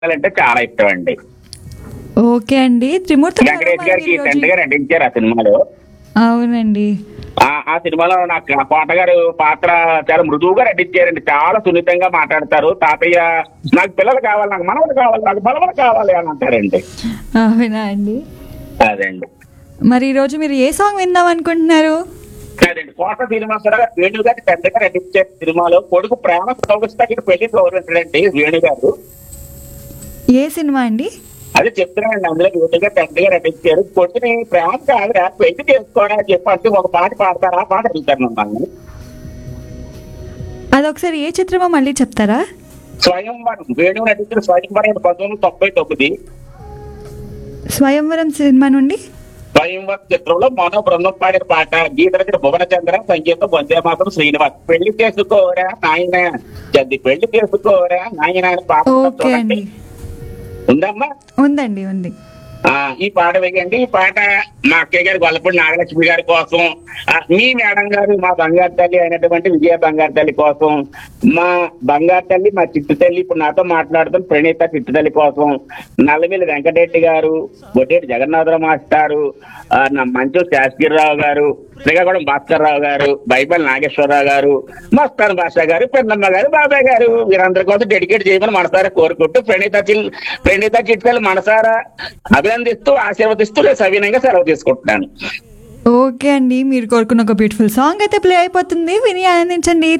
అంటే చాలా ఇష్టం అండి ఓకే అండి త్రిమూర్తి గారు వెంకటేష్ మరి గారికి ఈరోజు- తండ్రి గారు నటించారు ఆ సినిమాలో అవునండి ఆ ఆ సినిమాలో నాకు ఆ కోట గారు పాత్ర చాలా మృదువుగా నటించారండి చాలా సున్నితంగా మాట్లాడతారు తాతయ్య నాకు పిల్లలు కావాలి నాకు మనవలు కావాలి నాకు బలవలు కావాలి అని అంటారండి అవునా అండి అదండి మరి ఈరోజు మీరు ఏ సాంగ్ విందాం అనుకుంటున్నారు అదండి కోట సినిమా కూడా వేణు గారి తండ్రి గారు నటించే సినిమాలో కొడుకు ప్రేమ సౌగస్తాకి పెళ్లి గౌరవించడండి వేణు గారు ఏ సినిమా అండి అదే చెప్తున్నానండి అందులో వేణు గారు తండ్రి గారు నటించారు కొడుకుని ప్రేమ కాదురా పెళ్లి చేసుకోవడం అని చెప్పి అంటే ఒక పాట పాడతారా ఆ పాట అడుగుతారు మమ్మల్ని అదొకసారి ఏ చిత్రమో మళ్ళీ చెప్తారా స్వయంవరం వేణు నటించిన స్వయంవరం పంతొమ్మిది వందల తొంభై తొమ్మిది స్వయంవరం సినిమా నుండి స్వయంవరం చిత్రంలో మనో బృందం పాడిన పాట గీత రచన భువన చంద్ర సంగీతం వందే మాత్రం శ్రీనివాస్ పెళ్లి చేసుకోరా నాయన జల్ది పెళ్లి చేసుకోరా నాయన అని పాట ఉంటుంది ఓకే అండి చూడండి. ఉందమ్మా ఉందండి ఉంది ఆ ఈ పాట వేయండి ఈ పాట మా అక్కయ్య గారి గొల్లపూడి నాగలక్ష్మి గారి కోసం ఆ, మీ మేడం గారు మా బంగారు తల్లి అయినటువంటి విజయ బంగారు తల్లి కోసం మా బంగారు తల్లి మా చిట్టు తల్లి ఇప్పుడు నాతో మాట్లాడుతున్న ప్రణీత చిట్టు తల్లి కోసం నల్లమిల్లి వెంకటరెడ్డి గారు బొట్టేటి జగన్నాథరావు మాస్టారు ఆ, నా మంచు శాస్త్రిరావు గారు శ్రీకాకుళం భాస్కర్ రావు గారు బైబల్ నాగేశ్వరరావు గారు మస్తాన్ భాషా గారు పెన్నమ్మ గారు బాబాయ్ గారు వీరందరి కోసం డెడికేట్ చేయమని మనసారా కోరుకుంటూ ప్రణీత చిల్ ప్రణీత చిట్కలు మనసారా అభినందిస్తూ ఆశీర్వదిస్తూ నేను సవినయంగా సెలవు తీసుకుంటున్నాను ఓకే అండి మీరు కోరుకున్న ఒక బ్యూటిఫుల్ సాంగ్ అయితే ప్లే అయిపోతుంది విని ఆనందించండి